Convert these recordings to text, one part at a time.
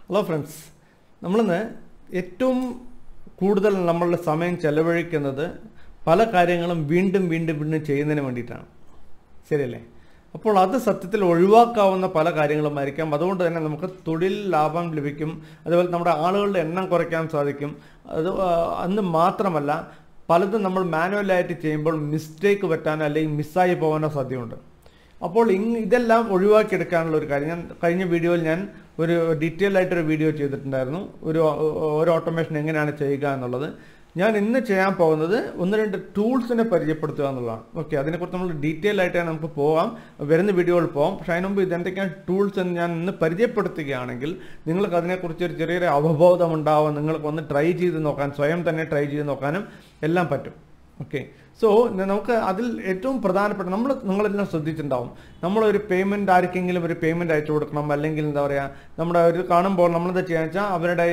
hello friends നമ്മളിന്ന് ഏറ്റവും കൂടുതൽ നമ്മളുടെ സമയം ചെലവഴിക്കുന്നത് പല കാര്യങ്ങളും വീണ്ടും വീണ്ടും വീണ്ടും ചെയ്യുന്നതിന് വേണ്ടിയിട്ടാണ് ശരിയല്ലേ അപ്പോൾ അത് സത്യത്തിൽ ഒഴിവാക്കാവുന്ന പല കാര്യങ്ങളുമായിരിക്കാം അതുകൊണ്ട് തന്നെ നമുക്ക് തൊഴിൽ ലാഭം ലഭിക്കും അതുപോലെ നമ്മുടെ ആളുകളുടെ എണ്ണം കുറയ്ക്കാൻ സാധിക്കും അത് ആ, അന്ന് മാത്രമല്ല പലതും നമ്മൾ മാനുവലായിട്ട് ചെയ്യുമ്പോൾ മിസ്റ്റേക്ക് പറ്റാനോ അല്ലെങ്കിൽ മിസ്സായി പോകാനോ സാധ്യതയുണ്ട് അപ്പോൾ ഇങ് ഇതെല്ലാം ഒഴിവാക്കിയെടുക്കാനുള്ള ഒരു കാര്യം ഞാൻ കഴിഞ്ഞ വീഡിയോയിൽ ഞാൻ ഒരു ഡീറ്റെയിൽ ആയിട്ടൊരു വീഡിയോ ചെയ്തിട്ടുണ്ടായിരുന്നു ഒരു ഒരു ഓട്ടോമേഷൻ എങ്ങനെയാണ് ചെയ്യുക എന്നുള്ളത് ഞാൻ ഇന്ന് ചെയ്യാൻ പോകുന്നത് ഒന്ന് രണ്ട് ടൂൾസിനെ പരിചയപ്പെടുത്തുക എന്നുള്ളതാണ് ഓക്കെ അതിനെക്കുറിച്ച് നമ്മൾ ഡീറ്റെയിൽ ആയിട്ട് നമുക്ക് പോകാം വരുന്ന വീഡിയോയിൽ പോകാം പക്ഷേ അതിന് മുമ്പ് ഇതെന്തൊക്കെയാണ് ടൂൾസ് എന്ന് ഞാൻ ഇന്ന് പരിചയപ്പെടുത്തുകയാണെങ്കിൽ നിങ്ങൾക്ക് അതിനെക്കുറിച്ച് ഒരു ചെറിയൊരു അവബോധം ഉണ്ടാവും നിങ്ങൾക്ക് ഒന്ന് ട്രൈ ചെയ്ത് നോക്കാൻ സ്വയം തന്നെ ട്രൈ ചെയ്ത് നോക്കാനും എല്ലാം പറ്റും ഓക്കെ സോ നമുക്ക് അതിൽ ഏറ്റവും പ്രധാനപ്പെട്ട നമ്മൾ നിങ്ങളെല്ലാം ശ്രദ്ധിച്ചിട്ടുണ്ടാവും നമ്മളൊരു പേയ്മെൻറ്റ് ആർക്കെങ്കിലും ഒരു പേയ്മെൻറ്റ് അയച്ചു കൊടുക്കണം അല്ലെങ്കിൽ എന്താ പറയുക നമ്മുടെ ഒരു കാണുമ്പോൾ നമ്മളെന്താ ചെയ്യുക വെച്ചാൽ അവരുടെ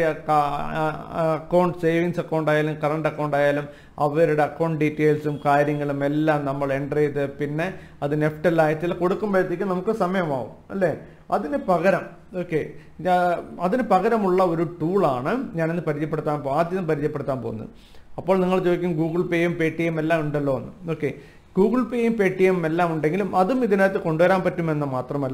അക്കൗണ്ട് സേവിങ്സ് അക്കൗണ്ട് ആയാലും കറണ്ട് അക്കൗണ്ട് ആയാലും അവരുടെ അക്കൗണ്ട് ഡീറ്റെയിൽസും കാര്യങ്ങളും എല്ലാം നമ്മൾ എൻ്റർ ചെയ്ത് പിന്നെ അത് നെഫ്റ്റെല്ലാം അയച്ചിൽ കൊടുക്കുമ്പോഴത്തേക്ക് നമുക്ക് സമയമാവും അല്ലേ അതിന് പകരം ഓക്കെ അതിന് പകരമുള്ള ഒരു ടൂളാണ് ഞാനിന്ന് പരിചയപ്പെടുത്താൻ പോ ആദ്യം പരിചയപ്പെടുത്താൻ പോകുന്നത് അപ്പോൾ നിങ്ങൾ ചോദിക്കും ഗൂഗിൾ പേയും പേ ടി എം എല്ലാം ഉണ്ടല്ലോ എന്ന് ഓക്കെ ഗൂഗിൾ പേയും പേ ടി എം എല്ലാം ഉണ്ടെങ്കിലും അതും ഇതിനകത്ത് കൊണ്ടുവരാൻ പറ്റുമെന്ന് മാത്രമല്ല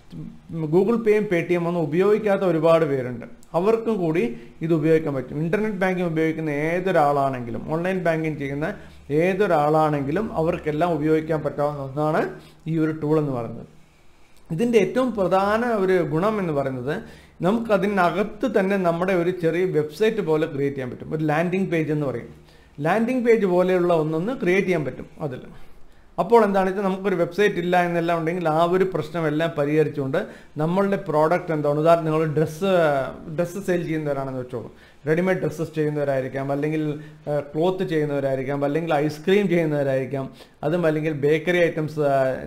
ഗൂഗിൾ പേയും പേ ടി എം ഒന്നും ഉപയോഗിക്കാത്ത ഒരുപാട് പേരുണ്ട് അവർക്കും കൂടി ഇത് ഉപയോഗിക്കാൻ പറ്റും ഇൻ്റർനെറ്റ് ബാങ്കിങ് ഉപയോഗിക്കുന്ന ഏതൊരാളാണെങ്കിലും ഓൺലൈൻ ബാങ്കിങ് ചെയ്യുന്ന ഏതൊരാളാണെങ്കിലും അവർക്കെല്ലാം ഉപയോഗിക്കാൻ പറ്റാവുന്ന ഒന്നാണ് ഈ ഒരു ടൂൾ എന്ന് പറയുന്നത് ഇതിൻ്റെ ഏറ്റവും പ്രധാന ഒരു ഗുണം എന്ന് പറയുന്നത് നമുക്ക് അതിനകത്ത് തന്നെ നമ്മുടെ ഒരു ചെറിയ വെബ്സൈറ്റ് പോലെ ക്രിയേറ്റ് ചെയ്യാൻ പറ്റും ഒരു ലാൻഡിംഗ് പേജ് എന്ന് പറയും ലാൻഡിംഗ് പേജ് പോലെയുള്ള ഒന്നൊന്ന് ക്രിയേറ്റ് ചെയ്യാൻ പറ്റും അതിൽ അപ്പോൾ എന്താണെന്ന് വെച്ചാൽ നമുക്കൊരു വെബ്സൈറ്റ് ഇല്ല എന്നെല്ലാം ഉണ്ടെങ്കിൽ ആ ഒരു പ്രശ്നമെല്ലാം പരിഹരിച്ചുകൊണ്ട് നമ്മളുടെ പ്രോഡക്റ്റ് എന്താണ് ഉദാഹരണം നിങ്ങൾ ഡ്രസ്സ് ഡ്രസ്സ് സെയിൽ ചെയ്യുന്നവരാണെന്ന് വെച്ചോളൂ റെഡിമെയ്ഡ് ഡ്രസ്സസ് ചെയ്യുന്നവരായിരിക്കാം അല്ലെങ്കിൽ ക്ലോത്ത് ചെയ്യുന്നവരായിരിക്കാം അല്ലെങ്കിൽ ഐസ്ക്രീം ചെയ്യുന്നവരായിരിക്കാം അതും അല്ലെങ്കിൽ ബേക്കറി ഐറ്റംസ്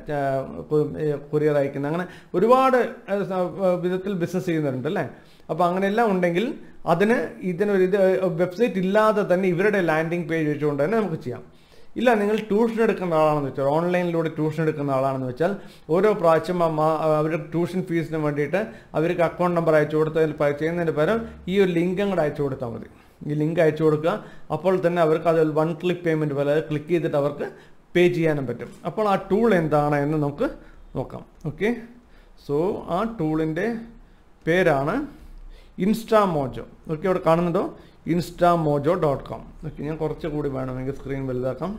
കൊറിയർ അയക്കുന്ന അങ്ങനെ ഒരുപാട് ആ, സ- വിധത്തിൽ ബിസിനസ് ചെയ്യുന്നവരുണ്ട് അല്ലേ അപ്പോൾ അങ്ങനെയെല്ലാം ഉണ്ടെങ്കിൽ അതിന് ഇതിനൊരു ഇത് വെബ്സൈറ്റ് ഇല്ലാതെ തന്നെ ഇവരുടെ ലാൻഡിംഗ് പേജ് വെച്ചുകൊണ്ട് തന്നെ നമുക്ക് ചെയ്യാം ഇല്ല നിങ്ങൾ ട്യൂഷൻ എടുക്കുന്ന ആളാണെന്ന് വെച്ചാൽ ഓൺലൈനിലൂടെ ട്യൂഷൻ എടുക്കുന്ന ആളാണെന്ന് വെച്ചാൽ ഓരോ പ്രാവശ്യം ആ മാ- അവരുടെ ട്യൂഷൻ ഫീസിന് വേണ്ടിയിട്ട് അവർക്ക് അക്കൗണ്ട് നമ്പർ അയച്ചു കൊടുത്തതിൽ പ- ചെയ്യുന്നതിന് പകരം ഈ ഒരു ലിങ്ക് അങ്ങോട്ട് അയച്ചു കൊടുത്താൽ മതി ഈ ലിങ്ക് അയച്ചു കൊടുക്കുക അപ്പോൾ തന്നെ അവർക്ക് അതിൽ വൺ ക്ലിക്ക് പേയ്മെൻറ്റ് പോലെ ക്ലിക്ക് ചെയ്തിട്ട് അവർക്ക് പേ ചെയ്യാനും പറ്റും അപ്പോൾ ആ ടൂൾ എന്താണ് എന്ന് നമുക്ക് നോക്കാം ഓക്കെ സോ ആ ടൂളിൻ്റെ പേരാണ് ഇൻസ്റ്റാമോജോ ഓക്കെ അവിടെ കാണുന്നുണ്ടോ ഇൻസ്റ്റാമോജോ ഡോട്ട് കോം ഓക്കെ ഞാൻ കുറച്ച് കൂടി വേണമെങ്കിൽ സ്ക്രീൻ വലുതാക്കാം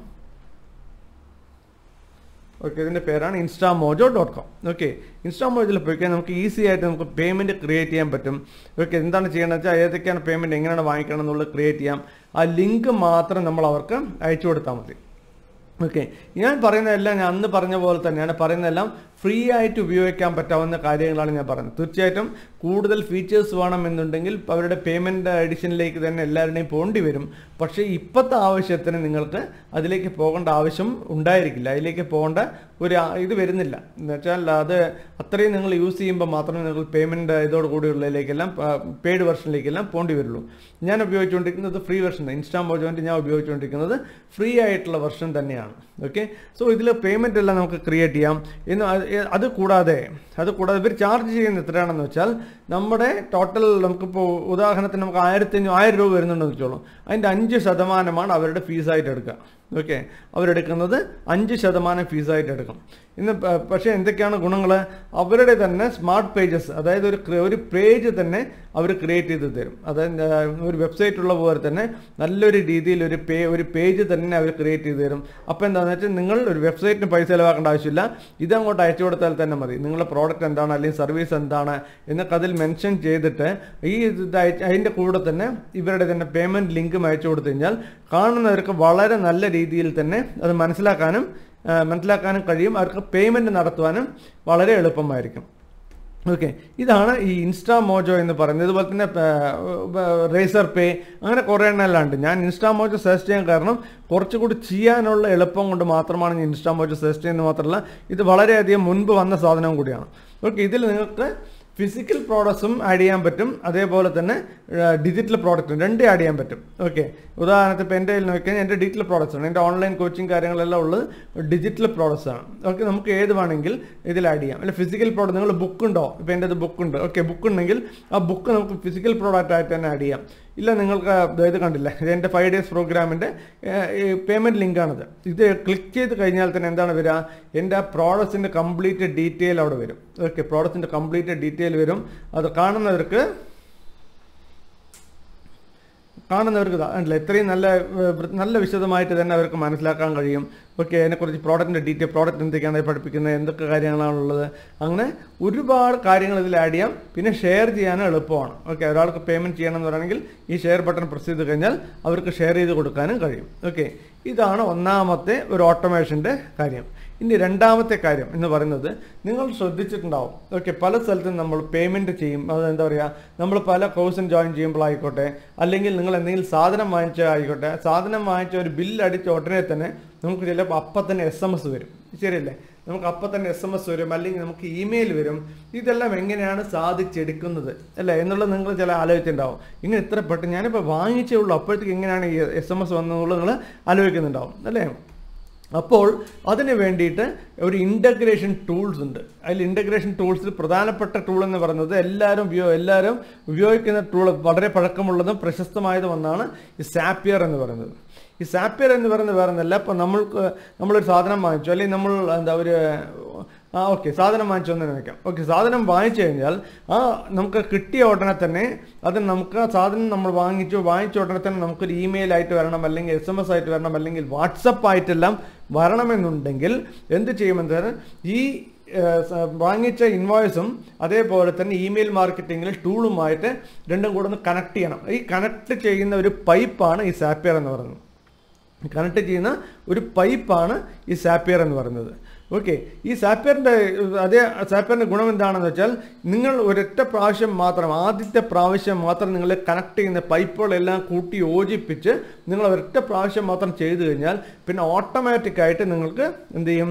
ഓക്കെ ഇതിൻ്റെ പേരാണ് ഇൻസ്റ്റാമോജോ ഡോട്ട് കോം ഓക്കെ ഇൻസ്റ്റാമോജോയിൽ പോയിക്കാൻ നമുക്ക് ഈസി ആയിട്ട് നമുക്ക് പേയ്മെൻറ്റ് ക്രിയേറ്റ് ചെയ്യാൻ പറ്റും ഓക്കെ എന്താണ് ചെയ്യേണ്ടത് വെച്ചാൽ ഏതൊക്കെയാണ് പേയ്മെൻറ്റ് എങ്ങനെയാണ് വാങ്ങിക്കണം എന്നുള്ളത് ക്രിയേറ്റ് ചെയ്യാം ആ ലിങ്ക് മാത്രം നമ്മൾ അവർക്ക് അയച്ചു കൊടുത്താൽ മതി ഓക്കെ ഞാൻ പറയുന്നതെല്ലാം ഞാൻ അന്ന് പറഞ്ഞ പോലെ തന്നെയാണ് പറയുന്നതെല്ലാം ഫ്രീ ആയിട്ട് ഉപയോഗിക്കാൻ പറ്റാവുന്ന കാര്യങ്ങളാണ് ഞാൻ പറയുന്നത് തീർച്ചയായിട്ടും കൂടുതൽ ഫീച്ചേഴ്സ് വേണമെന്നുണ്ടെങ്കിൽ അവരുടെ പേയ്മെൻറ്റ് എഡിഷനിലേക്ക് തന്നെ എല്ലാവരുടെയും പോകേണ്ടി വരും പക്ഷേ ഇപ്പോഴത്തെ ആവശ്യത്തിന് നിങ്ങൾക്ക് അതിലേക്ക് പോകേണ്ട ആവശ്യം ഉണ്ടായിരിക്കില്ല അതിലേക്ക് പോകേണ്ട ഒരു ആ- ഇത് വരുന്നില്ല എന്ന് വെച്ചാൽ അത് അത്രയും നിങ്ങൾ യൂസ് ചെയ്യുമ്പോൾ മാത്രമേ നിങ്ങൾ പേയ്മെൻറ്റ് ഇതോട് കൂടിയുള്ളതിലേക്കെല്ലാം പെയ്ഡ് വെർഷനിലേക്കെല്ലാം പോകേണ്ടി വരുള്ളൂ ഞാൻ ഉപയോഗിച്ചുകൊണ്ടിരിക്കുന്നത് ഫ്രീ വെർഷൻ ഇൻസ്റ്റാമോജോൻ്റെ ഞാൻ ഉപയോഗിച്ചുകൊണ്ടിരിക്കുന്നത് ഫ്രീ ആയിട്ടുള്ള വെർഷൻ തന്നെയാണ് ഓക്കെ സോ ഇതിൽ പേയ്മെൻ്റ് എല്ലാം നമുക്ക് ക്രിയേറ്റ് ചെയ്യാം എന്ന് അത് അത് കൂടാതെ അത് കൂടാതെ ഇവർ ചാർജ് ചെയ്യുന്ന എത്രയാണെന്ന് വെച്ചാൽ നമ്മുടെ ടോട്ടൽ നമുക്കിപ്പോൾ ഉദാഹരണത്തിന് നമുക്ക് ആയിരത്തി അഞ്ഞൂറ് ആയിരം രൂപ വരുന്നുണ്ടെന്ന് വെച്ചോളൂ അതിൻ്റെ അഞ്ച് ശതമാനമാണ് അവരുടെ ഫീസായിട്ട് എടുക്കുക ഓക്കെ അവരെടുക്കുന്നത് അഞ്ച് ശതമാനം ഫീസായിട്ട് എടുക്കും ഇന്ന് പ- പക്ഷേ എന്തൊക്കെയാണ് ഗുണങ്ങൾ അവരുടെ തന്നെ സ്മാർട്ട് പേജസ് അതായത് ഒരു ക്ര- ഒരു പേജ് തന്നെ അവർ ക്രിയേറ്റ് ചെയ്ത് തരും അതായത് ആ, ഒരു വെബ്സൈറ്റ് ഉള്ള പോലെ തന്നെ നല്ലൊരു രീതിയിൽ ഒരു പേ ഒരു പേജ് തന്നെ അവർ ക്രിയേറ്റ് ചെയ്ത് തരും അപ്പോൾ എന്താണെന്ന് വെച്ചാൽ നിങ്ങൾ ഒരു വെബ്സൈറ്റിന് പൈസ ചിലവാക്കേണ്ട ആവശ്യമില്ല ഇതങ്ങോട്ട് അയച്ചു കൊടുത്താൽ തന്നെ മതി നിങ്ങളുടെ പ്രോഡക്റ്റ് എന്താണ് അല്ലെങ്കിൽ സർവീസ് എന്താണ് എന്നൊക്കെ അതിൽ മെൻഷൻ ചെയ്തിട്ട് ഈ ഇത് അയച്ച് അതിൻ്റെ കൂടെ തന്നെ ഇവരുടെ തന്നെ പേയ്മെൻറ്റ് ലിങ്കും അയച്ചു കൊടുത്തു കഴിഞ്ഞാൽ കാണുന്നവർക്ക് വളരെ നല്ല രീതിയിൽ തന്നെ അത് മനസ്സിലാക്കാനും ആ, മനസ്സിലാക്കാനും കഴിയും അവർക്ക് പേയ്മെൻറ്റ് നടത്തുവാനും വളരെ എളുപ്പമായിരിക്കും ഓക്കെ ഇതാണ് ഈ ഇൻസ്റ്റാ മോജോ എന്ന് പറയുന്നത് ഇതുപോലെ തന്നെ റേസർ പേ അങ്ങനെ കുറേ എണ്ണമെല്ലാം ഉണ്ട് ഞാൻ ഇൻസ്റ്റാ മോജോ സജസ്റ്റ് ചെയ്യാൻ കാരണം കുറച്ചുകൂടി ചെയ്യാനുള്ള എളുപ്പം കൊണ്ട് മാത്രമാണ് ഞാൻ ഇൻസ്റ്റാ മോജോ സജസ്റ്റ് ചെയ്യുന്നത് മാത്രമല്ല ഇത് വളരെയധികം മുൻപ് വന്ന സാധനം കൂടിയാണ് ഓക്കെ ഇതിൽ നിങ്ങൾക്ക് ഫിസിക്കൽ പ്രോഡക്ട്സും ആഡ് ചെയ്യാൻ പറ്റും അതേപോലെ തന്നെ ഡിജിറ്റൽ പ്രോഡക്റ്റും രണ്ടും ആഡ് ചെയ്യാൻ പറ്റും ഓക്കെ ഉദാഹരണത്തിന് ഇപ്പോൾ എൻ്റെ കയ്യിൽ നോക്കിയാൽ എൻ്റെ ഡിജിറ്റൽ പ്രോഡക്റ്റ്സ് ആണ് എൻ്റെ ഓൺലൈൻ കോച്ചിങ് കാര്യങ്ങളെല്ലാം ഉള്ളത് ഡിജിറ്റൽ പ്രോഡക്റ്റ്സ് ആണ് ഓക്കെ നമുക്ക് ഏത് വേണമെങ്കിൽ ഇതിൽ ആഡ് ചെയ്യാം അല്ല ഫിസിക്കൽ പ്രോഡക്റ്റ് നിങ്ങൾ ബുക്ക് ഉണ്ടോ ഇപ്പോൾ എൻ്റെ ബുക്ക് ഉണ്ട് ഓക്കെ ബുക്ക് ഉണ്ടെങ്കിൽ ആ ബുക്ക് നമുക്ക് ഫിസിക്കൽ പ്രോഡക്റ്റ് ആയിട്ട് തന്നെ ആഡ് ചെയ്യാം ഇല്ല നിങ്ങൾക്ക് ഇത് കണ്ടില്ല ഇത് എൻ്റെ ഫൈവ് ഡേയ്സ് പ്രോഗ്രാമിൻ്റെ പേയ്മെൻറ്റ് ലിങ്കാണിത് ഇത് ക്ലിക്ക് ചെയ്ത് കഴിഞ്ഞാൽ തന്നെ എന്താണ് വരിക എൻ്റെ ആ പ്രോഡക്ട്സിൻ്റെ കംപ്ലീറ്റ് ഡീറ്റെയിൽ അവിടെ വരും ഓക്കെ പ്രോഡക്ട്സിൻ്റെ കംപ്ലീറ്റ് ഡീറ്റെയിൽ വരും അത് കാണുന്നവർക്ക് കാണുന്നവർക്ക് ഉണ്ടല്ലോ ഇത്രയും നല്ല ഏഹ്, വൃ- നല്ല വിശദമായിട്ട് തന്നെ അവർക്ക് മനസ്സിലാക്കാൻ കഴിയും ഓക്കെ അതിനെക്കുറിച്ച് പ്രോഡക്റ്റിൻ്റെ ഡീറ്റെയിൽ പ്രോഡക്റ്റ് എന്തൊക്കെയാണ് പഠിപ്പിക്കുന്നത് എന്തൊക്കെ കാര്യങ്ങളാണുള്ളത് അങ്ങനെ ഒരുപാട് കാര്യങ്ങൾ ഇതിൽ ആഡ് ചെയ്യാം പിന്നെ ഷെയർ ചെയ്യാനും എളുപ്പമാണ് ഓക്കെ ഒരാൾക്ക് പേയ്മെൻറ്റ് ചെയ്യണം എന്ന് പറയുകയാണെങ്കിൽ ഈ ഷെയർ ബട്ടൺ പ്രസ് ചെയ്ത് കഴിഞ്ഞാൽ അവർക്ക് ഷെയർ ചെയ്ത് കൊടുക്കാനും കഴിയും ഓക്കെ ഇതാണ് ഒന്നാമത്തെ ഒരു ഓട്ടോമേഷൻ്റെ കാര്യം ഇനി രണ്ടാമത്തെ കാര്യം എന്ന് പറയുന്നത് നിങ്ങൾ ശ്രദ്ധിച്ചിട്ടുണ്ടാവും ഓക്കെ പല സ്ഥലത്തും നമ്മൾ പേയ്മെൻറ്റ് ചെയ്യും അത് എന്താ പറയുക നമ്മൾ പല കോഴ്സിന് ജോയിൻ ചെയ്യുമ്പോഴായിക്കോട്ടെ അല്ലെങ്കിൽ നിങ്ങൾ എന്തെങ്കിലും സാധനം വാങ്ങിച്ച ആയിക്കോട്ടെ സാധനം വാങ്ങിച്ച ഒരു ബില്ല് അടിച്ച ഉടനെ തന്നെ നമുക്ക് ചിലപ്പോൾ അപ്പം തന്നെ എസ് എം എസ് വരും ശരിയല്ലേ നമുക്ക് അപ്പം തന്നെ എസ് എം എസ് വരും അല്ലെങ്കിൽ നമുക്ക് ഇമെയിൽ വരും ഇതെല്ലാം എങ്ങനെയാണ് സാധിച്ചെടുക്കുന്നത് അല്ലേ എന്നുള്ളത് നിങ്ങൾ ചില ആലോചിച്ചിട്ടുണ്ടാവും ഇങ്ങനെ ഇത്ര പെട്ടെന്ന് ഞാനിപ്പോൾ വാങ്ങിച്ചേ ഉള്ളൂ അപ്പോഴത്തേക്ക് എങ്ങനെയാണ് ഈ എസ് എം എസ് വന്നതെന്നുള്ളത് നിങ്ങൾ ആലോചിക്കുന്നുണ്ടാവും അല്ലേ അപ്പോൾ അതിന് വേണ്ടിയിട്ട് ഒരു ഇൻ്റഗ്രേഷൻ ടൂൾസ് ഉണ്ട് അതിൽ ഇൻ്റഗ്രേഷൻ ടൂൾസിൽ പ്രധാനപ്പെട്ട ടൂൾ എന്ന് പറയുന്നത് എല്ലാവരും ഉപയോ എല്ലാവരും ഉപയോഗിക്കുന്ന ടൂൾ വളരെ പഴക്കമുള്ളതും പ്രശസ്തമായതും ഒന്നാണ് ഈ സാപ്പിയർ എന്ന് പറയുന്നത് ഈ സാപ്പിയർ എന്ന് പറയുന്നത് വേറെ ഒന്നല്ല ഇപ്പോൾ നമ്മൾക്ക് നമ്മളൊരു സാധനം വാങ്ങിച്ചു അല്ലെങ്കിൽ നമ്മൾ എന്താ ഒരു ആ ഓക്കെ സാധനം വാങ്ങിച്ചു എന്ന് വെക്കാം ഓക്കെ സാധനം വാങ്ങിച്ചു കഴിഞ്ഞാൽ ആ നമുക്ക് കിട്ടിയ ഉടനെ തന്നെ അത് നമുക്ക് ആ സാധനം നമ്മൾ വാങ്ങിച്ചു വാങ്ങിച്ച ഉടനെ തന്നെ നമുക്കൊരു ഇമെയിൽ ആയിട്ട് വരണം അല്ലെങ്കിൽ എസ് എം എസ് ആയിട്ട് വരണം അല്ലെങ്കിൽ വാട്സപ്പ് ആയിട്ടെല്ലാം വരണമെന്നുണ്ടെങ്കിൽ എന്ത് ചെയ്യുമെന്ന് വെച്ചാൽ ഈ ഏഹ്, സ- വാങ്ങിച്ച ഇൻവോയ്സും അതേപോലെ തന്നെ ഇമെയിൽ മാർക്കറ്റിങ്ങിൽ ടൂളുമായിട്ട് രണ്ടും കൂടെ ഒന്ന് കണക്ട് ചെയ്യണം ഈ കണക്ട് ചെയ്യുന്ന ഒരു പൈപ്പാണ് ഈ സാപ്പിയർ എന്ന് പറയുന്നത് കണക്ട് ചെയ്യുന്ന ഒരു പൈപ്പാണ് ഈ സാപ്പിയർ എന്ന് പറയുന്നത് ഓക്കെ ഈ സാപ്പിയറിൻ്റെ അതേ സാപ്പിയറിൻ്റെ ഗുണം എന്താണെന്ന് വെച്ചാൽ നിങ്ങൾ ഒരൊറ്റ പ്രാവശ്യം മാത്രം ആദ്യത്തെ പ്രാവശ്യം മാത്രം നിങ്ങൾ കണക്ട് ചെയ്യുന്ന പൈപ്പുകളെല്ലാം കൂട്ടി യോജിപ്പിച്ച് നിങ്ങൾ ഒരൊറ്റ പ്രാവശ്യം മാത്രം ചെയ്തു കഴിഞ്ഞാൽ പിന്നെ ഓട്ടോമാറ്റിക്കായിട്ട് നിങ്ങൾക്ക് എന്ത് ചെയ്യും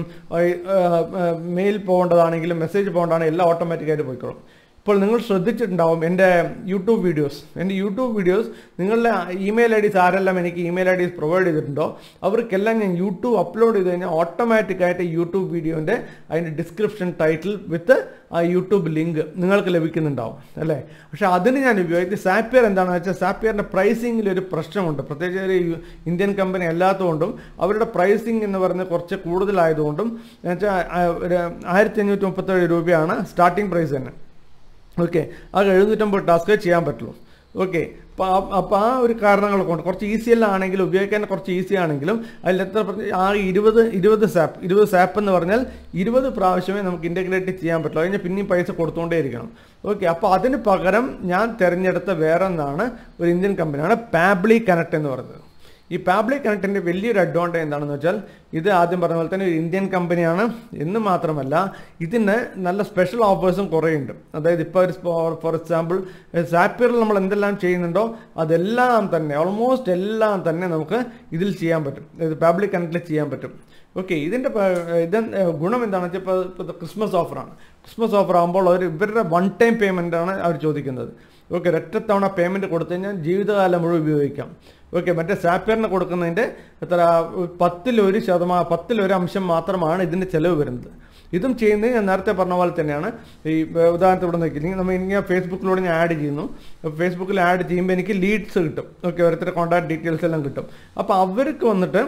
മെയിൽ പോകേണ്ടതാണെങ്കിലും മെസ്സേജ് പോകേണ്ടതാണെങ്കിലും എല്ലാം ഓട്ടോമാറ്റിക്കായിട്ട് പോയിക്കോളും ഇപ്പോൾ നിങ്ങൾ ശ്രദ്ധിച്ചിട്ടുണ്ടാവും എൻ്റെ യൂട്യൂബ് വീഡിയോസ് എൻ്റെ യൂട്യൂബ് വീഡിയോസ് നിങ്ങളുടെ ഇമെയിൽ ഐ ഡീസ് ആരെല്ലാം എനിക്ക് ഇമെയിൽ ഐ ഡീസ് പ്രൊവൈഡ് ചെയ്തിട്ടുണ്ടോ അവർക്കെല്ലാം ഞാൻ യൂട്യൂബ് അപ്ലോഡ് ചെയ്ത് കഴിഞ്ഞാൽ ഓട്ടോമാറ്റിക്കായിട്ട് യൂട്യൂബ് വീഡിയോൻ്റെ അതിൻ്റെ ഡിസ്ക്രിപ്ഷൻ ടൈറ്റിൽ വിത്ത് ആ യൂട്യൂബ് ലിങ്ക് നിങ്ങൾക്ക് ലഭിക്കുന്നുണ്ടാവും അല്ലേ പക്ഷേ അതിന് ഞാൻ ഉപയോഗിക്കുന്നത് സാപ്പിയർ എന്താണെന്ന് വെച്ചാൽ സാപ്പിയറിൻ്റെ പ്രൈസിങ്ങിൽ ഒരു പ്രശ്നമുണ്ട് പ്രത്യേകിച്ച് ഒരു യു- ഇന്ത്യൻ കമ്പനി അല്ലാത്തതുകൊണ്ടും അവരുടെ പ്രൈസിങ് എന്ന് പറയുന്നത് കുറച്ച് കൂടുതലായതുകൊണ്ടും എന്ന് വെച്ചാൽ ആ, ഒരു ആയിരത്തി അഞ്ഞൂറ്റി മുപ്പത്തേഴ് രൂപയാണ് സ്റ്റാർട്ടിംഗ് പ്രൈസ് തന്നെ ഓക്കെ അത് എഴുന്നൂറ്റമ്പത് ടാസ്ക് ചെയ്യാൻ പറ്റുള്ളൂ ഓക്കെ അപ്പോൾ ആ ഒരു കാരണങ്ങൾ കൊണ്ട് കുറച്ച് ഈസി എല്ലാം ആണെങ്കിലും ഉപയോഗിക്കാൻ കുറച്ച് ഈസി ആണെങ്കിലും അതിൽ എത്ര പ്രതി- ആ ഇരുപത് ഇരുപത് സാപ്പ് ഇരുപത് സാപ്പ് എന്ന് പറഞ്ഞാൽ ഇരുപത് പ്രാവശ്യമേ നമുക്ക് ഇൻ്റഗ്രേറ്റ് ചെയ്യാൻ പറ്റുള്ളൂ അതിന് പിന്നെയും പൈസ കൊടുത്തുകൊണ്ടേ ഇരിക്കണം ഓക്കെ അപ്പോൾ അതിന് പകരം ഞാൻ തിരഞ്ഞെടുത്ത വേറെ ഒന്നാണ് ഒരു ഇന്ത്യൻ കമ്പനിയാണ് പാബ്ലി കണക്ട് എന്ന് പറയുന്നത് ഈ പാബ്ലി കണക്റ്റിൻ്റെ വലിയൊരു അഡ്വാൻറ്റേജ് എന്താണെന്ന് വെച്ചാൽ ഇത് ആദ്യം പറഞ്ഞ പോലെ തന്നെ ഒരു ഇന്ത്യൻ കമ്പനിയാണ് എന്ന് മാത്രമല്ല ഇതിന് നല്ല സ്പെഷ്യൽ ഓഫേഴ്സും കുറേ ഉണ്ട് അതായത് ഇപ്പോൾ ഒരു ഫോർ എക്സാമ്പിൾ സാപ്പിയറിൽ നമ്മൾ എന്തെല്ലാം ചെയ്യുന്നുണ്ടോ അതെല്ലാം തന്നെ ഓൾമോസ്റ്റ് എല്ലാം തന്നെ നമുക്ക് ഇതിൽ ചെയ്യാൻ പറ്റും ഇത് പാബ്ലിക് കണക്റ്റിൽ ചെയ്യാൻ പറ്റും ഓക്കെ ഇതിൻ്റെ പ- ഇത് ഗുണം എന്താണെന്ന് വെച്ചാൽ ഇപ്പോൾ ഇപ്പോൾ ക്രിസ്മസ് ഓഫറാണ് ക്രിസ്മസ് ഓഫർ ആകുമ്പോൾ അവർ ഇവരുടെ വൺ ടൈം പേയ്മെൻ്റ് ആണ് അവർ ചോദിക്കുന്നത് ഓക്കെ ഒരൊറ്റ തവണ പേയ്മെൻറ്റ് കൊടുത്തു കഴിഞ്ഞാൽ ജീവിതകാലം മുഴുവൻ ഉപയോഗിക്കാം ഓക്കെ മറ്റേ സാപ്പിയറിന് കൊടുക്കുന്നതിൻ്റെ എത്ര പത്തിലൊരു ശതമാനം പത്തിലൊരു അംശം മാത്രമാണ് ഇതിൻ്റെ ചിലവ് വരുന്നത് ഇതും ചെയ്യുന്നത് ഞാൻ നേരത്തെ പറഞ്ഞ പോലെ തന്നെയാണ് ഈ ഏർ, ഉദാഹരണത്തിന് ഇവിടെ നോക്കി നമ്മൾ ഇങ്ങനെ ഫേസ്ബുക്കിലൂടെ ഞാൻ ആഡ് ചെയ്യുന്നു അപ്പോൾ ഫേസ്ബുക്കിൽ ആഡ് ചെയ്യുമ്പോൾ എനിക്ക് ലീഡ്സ് കിട്ടും ഓക്കെ ഓരോരുത്തരുടെ കോൺടാക്ട് ഡീറ്റെയിൽസ് എല്ലാം കിട്ടും അപ്പോൾ അവർക്ക് വന്നിട്ട്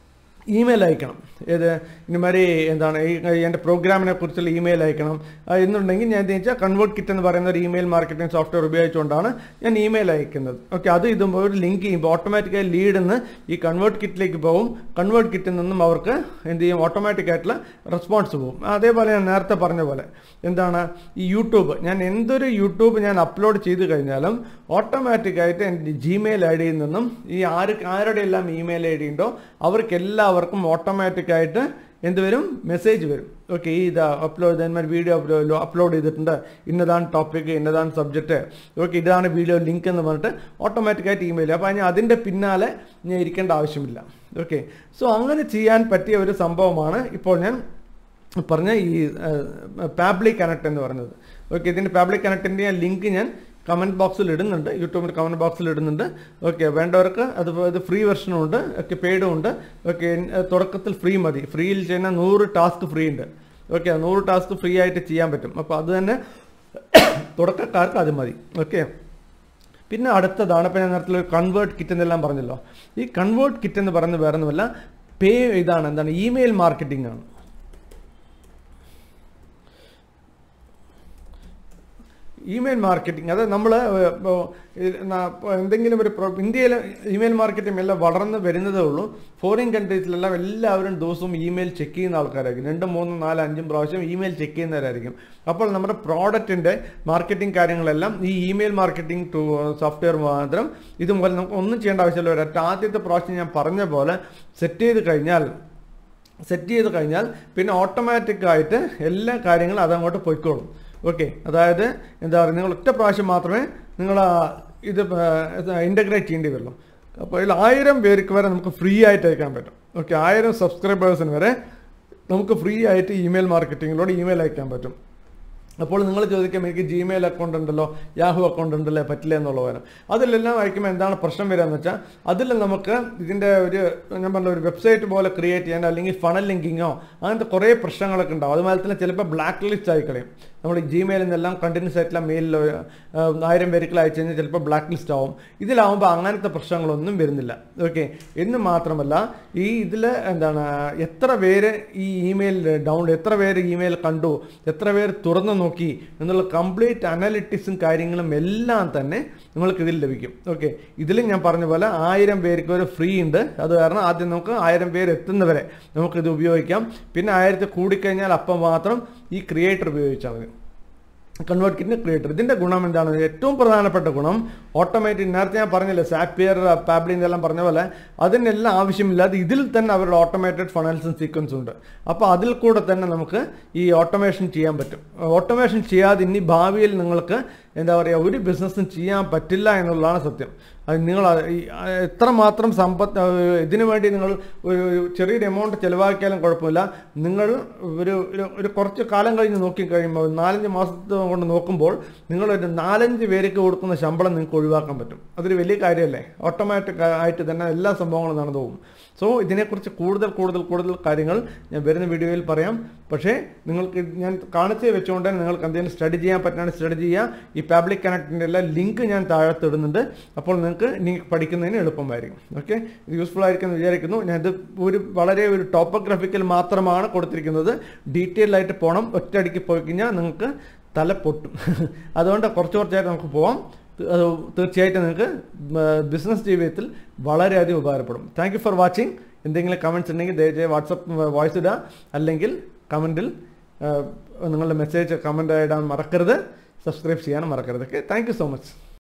ഇമെയിൽ അയക്കണം ഏത് ഇനിമാതിരി എന്താണ് ഈ എൻ്റെ പ്രോഗ്രാമിനെ കുറിച്ചുള്ള ഇമെയിൽ അയക്കണം ആ, എന്നുണ്ടെങ്കിൽ ഞാൻ എന്താ വെച്ചാൽ കൺവേർട്ട് കിറ്റ് എന്ന് പറയുന്ന ഒരു ഇമെയിൽ മാർക്കറ്റിംഗ് സോഫ്റ്റ്വെയർ ഉപയോഗിച്ചുകൊണ്ടാണ് ഞാൻ ഇമെയിൽ അയക്കുന്നത് ഓക്കെ അത് ഇതും ഒരു ലിങ്ക് ചെയ്യുമ്പോൾ ഓട്ടോമാറ്റിക്കായി ലീഡ് നിന്ന് ഈ കൺവേർട്ട് കിറ്റിലേക്ക് പോകും കൺവേർട്ട് കിറ്റിൽ നിന്നും അവർക്ക് എന്ത് ചെയ്യും ഓട്ടോമാറ്റിക് ആയിട്ടുള്ള റെസ്പോൺസ് പോകും അതേപോലെ ഞാൻ നേരത്തെ പറഞ്ഞ പോലെ എന്താണ് ഈ യൂട്യൂബ് ഞാൻ എന്തൊരു യൂട്യൂബ് ഞാൻ അപ്ലോഡ് ചെയ്ത് കഴിഞ്ഞാലും ഓട്ടോമാറ്റിക്കായിട്ട് എൻ്റെ ജിമെയിൽ ഐ ഡിയിൽ നിന്നും ഈ ആര് ആരുടെ എല്ലാം ഇമെയിൽ ഐ ഡി ഉണ്ടോ അവർക്ക് എല്ലാവർക്കും ഓട്ടോമാറ്റിക്കായിട്ട് എന്ത് വരും മെസ്സേജ് വരും ഓക്കെ ഈ ഇത് അപ്ലോഡ് ചെയ്ത വീഡിയോ അപ്ലോഡ് ചെയ്തിട്ടുണ്ട് ഇന്നതാണ് ടോപ്പിക് ഇന്നതാണ് സബ്ജക്റ്റ് ഓക്കെ ഇതാണ് വീഡിയോ ലിങ്ക് എന്ന് പറഞ്ഞിട്ട് ഓട്ടോമാറ്റിക്കായിട്ട് ഇമെയിൽ അപ്പോൾ ഞാൻ അതിൻ്റെ പിന്നാലെ ഞാൻ ഇരിക്കേണ്ട ആവശ്യമില്ല ഓക്കെ സോ അങ്ങനെ ചെയ്യാൻ പറ്റിയ ഒരു സംഭവമാണ് ഇപ്പോൾ ഞാൻ പറഞ്ഞ ഈ പാബ്ലി കണക്ട് എന്ന് പറയുന്നത് ഓക്കെ ഇതിൻ്റെ ഫാബ്രിക് കണക്റ്റിൻ്റെ ലിങ്ക് ഞാൻ കമൻറ്റ് ബോക്സിൽ ഇടുന്നുണ്ട് യൂട്യൂബിൽ കമൻറ്റ് ബോക്സിൽ ഇടുന്നുണ്ട് ഓക്കെ വേണ്ടവർക്ക് അത് ഇത് ഫ്രീ വെർഷനും ഉണ്ട് ഓക്കെ പെയ്ഡും ഉണ്ട് ഓക്കെ തുടക്കത്തിൽ ഫ്രീ മതി ഫ്രീയിൽ ചെയ്യുന്ന നൂറ് ടാസ്ക് ഫ്രീ ഉണ്ട് ഓക്കെ നൂറ് ടാസ്ക് ഫ്രീ ആയിട്ട് ചെയ്യാൻ പറ്റും അപ്പോൾ അത് തന്നെ തുടക്കക്കാർക്ക് അത് മതി ഓക്കെ പിന്നെ അടുത്തതാണ് ഇപ്പം ഞാൻ നേരത്തെ കൺവേർട്ട് കിറ്റ് എന്നെല്ലാം പറഞ്ഞല്ലോ ഈ കൺവേർട്ട് കിറ്റ് എന്ന് പറയുന്നത് വേറെ ഒന്നുമല്ല പേ ഇതാണ് എന്താണ് ഇമെയിൽ മാർക്കറ്റിംഗ് ആണ് ഇമെയിൽ മാർക്കറ്റിംഗ് അത് നമ്മൾ എന്തെങ്കിലും ഒരു പ്രോ- ഇന്ത്യയിൽ ഇമെയിൽ മാർക്കറ്റിംഗ് എല്ലാം വളർന്ന് വരുന്നതേ ഉള്ളൂ ഫോറിൻ കൺട്രീസിലെല്ലാം എല്ലാവരും ദിവസവും ഇമെയിൽ ചെക്ക് ചെയ്യുന്ന ആൾക്കാരായിരിക്കും രണ്ടും മൂന്നും നാലും അഞ്ചും പ്രാവശ്യം ഇമെയിൽ ചെക്ക് ചെയ്യുന്നവരായിരിക്കും അപ്പോൾ നമ്മുടെ പ്രോഡക്റ്റിൻ്റെ മാർക്കറ്റിംഗ് കാര്യങ്ങളെല്ലാം ഈ ഇമെയിൽ മാർക്കറ്റിംഗ് ടു സോഫ്റ്റ്വെയർ മാത്രം ഇതുപോലെ നമുക്ക് ഒന്നും ചെയ്യേണ്ട ആവശ്യമില്ല ഒരൊറ്റ ആദ്യത്തെ പ്രാവശ്യം ഞാൻ പറഞ്ഞ പോലെ സെറ്റ് ചെയ്ത് കഴിഞ്ഞാൽ സെറ്റ് ചെയ്ത് കഴിഞ്ഞാൽ പിന്നെ ഓട്ടോമാറ്റിക് ആയിട്ട് എല്ലാ കാര്യങ്ങളും അതങ്ങോട്ട് പൊയ്ക്കോളും ഓക്കെ അതായത് എന്താ പറയുക നിങ്ങൾ ഒറ്റ പ്രാവശ്യം മാത്രമേ നിങ്ങൾ ആ ഇത് ഇൻ്റഗ്രേറ്റ് ചെയ്യേണ്ടി വരുള്ളൂ അപ്പോൾ ഇതിൽ ആയിരം പേർക്ക് വരെ നമുക്ക് ഫ്രീ ആയിട്ട് അയക്കാൻ പറ്റും ഓക്കെ ആയിരം സബ്സ്ക്രൈബേഴ്സിന് വരെ നമുക്ക് ഫ്രീ ആയിട്ട് ഇമെയിൽ മാർക്കറ്റിങ്ങിലൂടെ ഇമെയിൽ അയക്കാൻ പറ്റും അപ്പോൾ നിങ്ങൾ ചോദിക്കാം എനിക്ക് ജിമെയിൽ അക്കൗണ്ട് ഉണ്ടല്ലോ യാഹു അക്കൗണ്ട് ഉണ്ടല്ലോ പറ്റില്ല എന്നുള്ള പോലെ അതിലെല്ലാം അയക്കുമ്പോൾ എന്താണ് പ്രശ്നം വരിക എന്ന് വെച്ചാൽ അതിൽ നമുക്ക് ഇതിൻ്റെ ഒരു ഞാൻ പറഞ്ഞ ഒരു വെബ്സൈറ്റ് പോലെ ക്രിയേറ്റ് ചെയ്യാൻ അല്ലെങ്കിൽ ഫണൽ ലിങ്കിങ്ങോ അങ്ങനത്തെ കുറേ പ്രശ്നങ്ങളൊക്കെ ഉണ്ടാവും അതുപോലെ തന്നെ ചിലപ്പോൾ ബ്ലാക്ക് ലിസ്റ്റ് ആയി കളയും നമ്മൾ ജിമെയിലിൽ നിന്നെല്ലാം കണ്ടിന്യൂസ് ആയിട്ടുള്ള മെയിലിൽ ആയിരം പേർക്ക് അയച്ചു കഴിഞ്ഞാൽ ചിലപ്പോൾ ബ്ലാക്ക് ലിസ്റ്റ് ആവും ഇതിലാവുമ്പോൾ അങ്ങനത്തെ പ്രശ്നങ്ങളൊന്നും വരുന്നില്ല ഓക്കെ എന്ന് മാത്രമല്ല ഈ ഇതിൽ എന്താണ് എത്ര പേര് ഈ ഇമെയിൽ ഡൗൺ എത്ര പേര് ഇമെയിൽ കണ്ടു എത്ര പേര് തുറന്നു നോക്കി എന്നുള്ള കംപ്ലീറ്റ് അനാലിറ്റിക്സും കാര്യങ്ങളും എല്ലാം തന്നെ നിങ്ങൾക്ക് ഇതിൽ ലഭിക്കും ഓക്കെ ഇതിലും ഞാൻ പറഞ്ഞ പോലെ ആയിരം പേർക്ക് ഒരു ഫ്രീ ഉണ്ട് അത് കാരണം ആദ്യം നമുക്ക് ആയിരം പേര് എത്തുന്നവരെ നമുക്കിത് ഉപയോഗിക്കാം പിന്നെ ആയിരത്തി കൂടിക്കഴിഞ്ഞാൽ അപ്പം മാത്രം ഈ ക്രിയേറ്റർ ഉപയോഗിച്ചാൽ മതി കൺവേർട്ട് കിറ്റിന് ക്രിയേറ്റർ ഇതിന്റെ ഗുണം എന്താണ് ഏറ്റവും പ്രധാനപ്പെട്ട ഗുണം ഓട്ടോമാറ്റിക് നേരത്തെ ഞാൻ പറഞ്ഞില്ലേ സാപ്പിയർ പാബ്ലി എന്നെല്ലാം പറഞ്ഞ പോലെ അതിനെല്ലാം ആവശ്യമില്ലാതെ ഇതിൽ തന്നെ അവരുടെ ഓട്ടോമേറ്റഡ് ഫണൽസും സീക്വൻസും ഉണ്ട് അപ്പോൾ അതിൽ കൂടെ തന്നെ നമുക്ക് ഈ ഓട്ടോമേഷൻ ചെയ്യാൻ പറ്റും ഓട്ടോമേഷൻ ചെയ്യാതെ ഇനി ഭാവിയിൽ നിങ്ങൾക്ക് എന്താ പറയുക ഒരു ബിസിനസ്സും ചെയ്യാൻ പറ്റില്ല എന്നുള്ളതാണ് സത്യം അത് നിങ്ങൾ അത് ഈ എത്രമാത്രം സമ്പത്ത് ഇതിനു വേണ്ടി നിങ്ങൾ ഒരു ചെറിയൊരു എമൗണ്ട് ചിലവാക്കിയാലും കുഴപ്പമില്ല നിങ്ങൾ ഒരു ഒരു- ഒരു കുറച്ച് കാലം കഴിഞ്ഞ് നോക്കി കഴിയുമ്പോൾ നാലഞ്ച് മാസത്തെ കൊണ്ട് നോക്കുമ്പോൾ നിങ്ങളൊരു നാലഞ്ച് പേർക്ക് കൊടുക്കുന്ന ശമ്പളം നിങ്ങൾക്ക് ഒഴിവാക്കാൻ പറ്റും അതൊരു വലിയ കാര്യമല്ലേ ഓട്ടോമാറ്റിക് ആയിട്ട് തന്നെ എല്ലാ സംഭവങ്ങളും നടന്നു പോകും സോ ഇതിനെക്കുറിച്ച് കൂടുതൽ കൂടുതൽ കൂടുതൽ കാര്യങ്ങൾ ഞാൻ വരുന്ന വീഡിയോയിൽ പറയാം പക്ഷേ നിങ്ങൾക്ക് ഇത് ഞാൻ കാണിച്ച് വെച്ചുകൊണ്ട് തന്നെ നിങ്ങൾക്ക് എന്തെങ്കിലും സ്റ്റഡി ചെയ്യാൻ പറ്റുകയാണെങ്കിൽ സ്റ്റഡി ചെയ്യുക ഈ പബ്ലിക് കണക്റ്റിൻ്റെ എല്ലാ ലിങ്ക് ഞാൻ താഴത്ത് ഇടുന്നുണ്ട് അപ്പോൾ നിങ്ങൾക്ക് ഇനി പഠിക്കുന്നതിന് എളുപ്പമായിരിക്കും ഓക്കെ ഇത് യൂസ്ഫുൾ ആയിരിക്കും എന്ന് വിചാരിക്കുന്നു ഞാനിത് ഒരു വളരെ ഒരു ടോപ്പോഗ്രാഫിക്കൽ മാത്രമാണ് കൊടുത്തിരിക്കുന്നത് ഡീറ്റെയിൽ ആയിട്ട് പോകണം ഒറ്റയടിക്ക് പോയി കഴിഞ്ഞാൽ നിങ്ങൾക്ക് തല പൊട്ടും അതുകൊണ്ട് കുറച്ച് കുറച്ചായിട്ട് നമുക്ക് പോവാം അത് തീർച്ചയായിട്ടും നിങ്ങൾക്ക് ബിസിനസ് ജീവിതത്തിൽ വളരെയധികം ഉപകാരപ്പെടും താങ്ക് യു ഫോർ വാച്ചിങ് എന്തെങ്കിലും കമൻറ്റ്സ് ഉണ്ടെങ്കിൽ ദയവായി വാട്സപ്പ് വോയിസ് ഇടുക അല്ലെങ്കിൽ കമൻറ്റിൽ നിങ്ങളുടെ മെസ്സേജ് കമൻ്റ് ഇടാൻ മറക്കരുത് സബ്സ്ക്രൈബ് ചെയ്യാനും മറക്കരുത് okay thank you so much